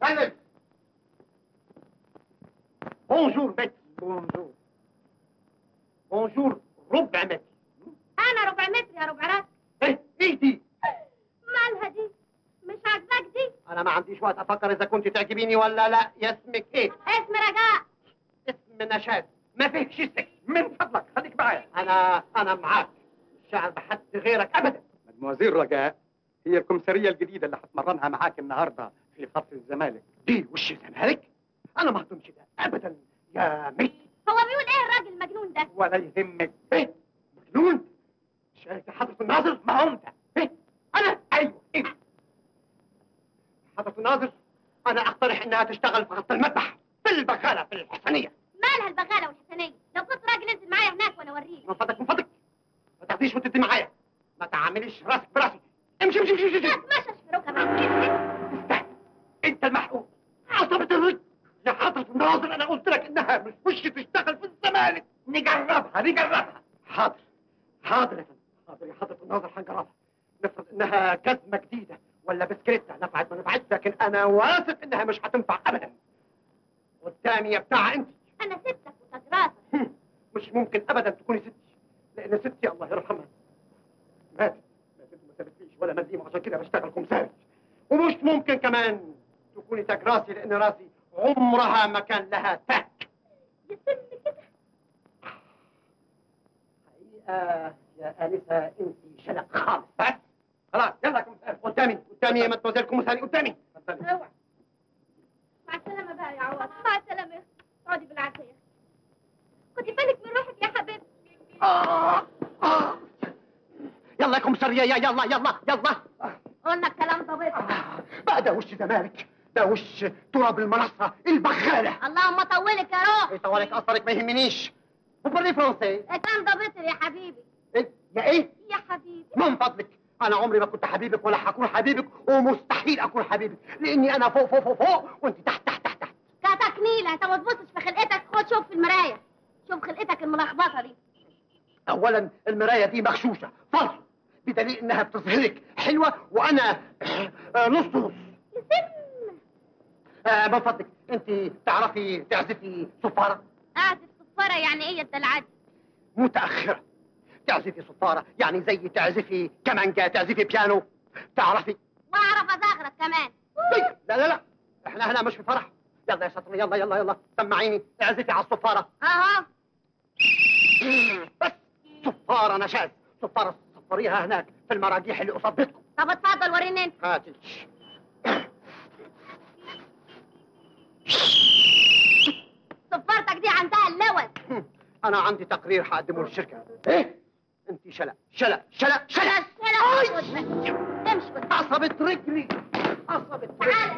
سايلنس بونجور بيتي بونجور بونجور ربع متر انا ربع متر يا ربع راس ايه ايه دي مالها دي مش عاجباك دي انا ما عنديش وقت افكر اذا كنت تعجبيني ولا لا يا اسمك ايه اسم رجاء اسم نشاز ما فيهش اسمك من فضلك خليك معايا انا انا معاك مش شاعر بحد غيرك ابدا مدموزيل رجاء هي الكمثريه الجديده اللي هتمرنها معاك النهارده في خط الزمالك دي وش الزمالك انا ما اهضمش ده ابدا يا ميكي هو بيقول ايه الراجل المجنون ده ولا يهمك ايه مجنون شايف حضرة الناظر ما هو انت ايه انا ايوه ايه حضرة الناظر انا اقترح انها تشتغل في خط المذبح في البخالة في الحسنية مالها البغاله والحسنيه لو كنت راجل انزل معايا هناك وانا اوريك من فضلك من فضلك ما تاخديش وتدي معايا ما تعامليش راسك براسي امشي امشي امشي امشي ماشي في ركبك انت المحقوق عصبة الرجل يا حضرة الناظر انا قلت لك انها مش وش تشتغل في الزمالك نجربها نجربها حاضر حاضر يا فندم حاضر يا حضرة الناظر هنجربها نفرض انها جزمة جديدة ولا بسكريتة نفعت ما نفعتش لكن انا واثق انها مش هتنفع ابدا قدامي يا بتاع انت انا ستك وتجراسك مش ممكن ابدا تكوني ستي لان ستي الله يرحمها ماتت ماتت وما سابتليش ولا مليم عشان كده بشتغل كمثال ومش ممكن كمان تكوني تاج راسي لان راسي عمرها ما كان لها تاج يسم كده حقيقة يا آنسة انت شلق خالص بس خلاص يلا يا كمثال قدامي قدامي يا مدموزيل كمثالي قدامي اتفضلي. اوعى مع السلامه بقى يا عوض مع السلامه يا اختي اقعدي بالعافيه خدي بالك من روحك يا حبيبتي آه آه يلا يا كمثالية يا يلا يلا يلا قلنا الكلام ضبط بقى ده وش زمالك ده وش تراب المنصة البخالة اللهم طولك يا روح ايه طوالك اثرك ما يهمنيش وبرلي فرنسي الكلام ضبط يا حبيبي ايه يا ايه يا حبيبي من فضلك انا عمري ما كنت حبيبك ولا هكون حبيبك ومستحيل اكون حبيبك لاني انا فوق فوق فوق فوق وانت تحت تحت تحت تحت كاتك نيلة انت ما تبصش في خلقتك خد شوف في المراية شوف خلقتك الملخبطة دي اولا المرايه دي مغشوشه فالص بدليل انها بتظهرك حلوه وانا آه، نص نص يسم آه، من فضلك انت تعرفي تعزفي صفاره اعزف صفارة يعني ايه الدلعة دي متاخره تعزفي صفاره يعني زي تعزفي كمانجا تعزفي بيانو تعرفي واعرف ازغرط كمان طيب، لا لا لا احنا هنا مش في فرح يلا يا شاطر يلا يلا يلا سمعيني اعزفي على الصفاره اها بس صفاره نشاز صفاره صفريها هناك في المراجيح اللي قصاد بيتكم طب اتفضل وريني انت هاتي صفارتك دي عندها اللوز انا عندي تقرير هقدمه للشركه ايه انت شلق شلق شلق شلق شلا آي! امشي قدام عصبت رجلي عصبت رجلي تعال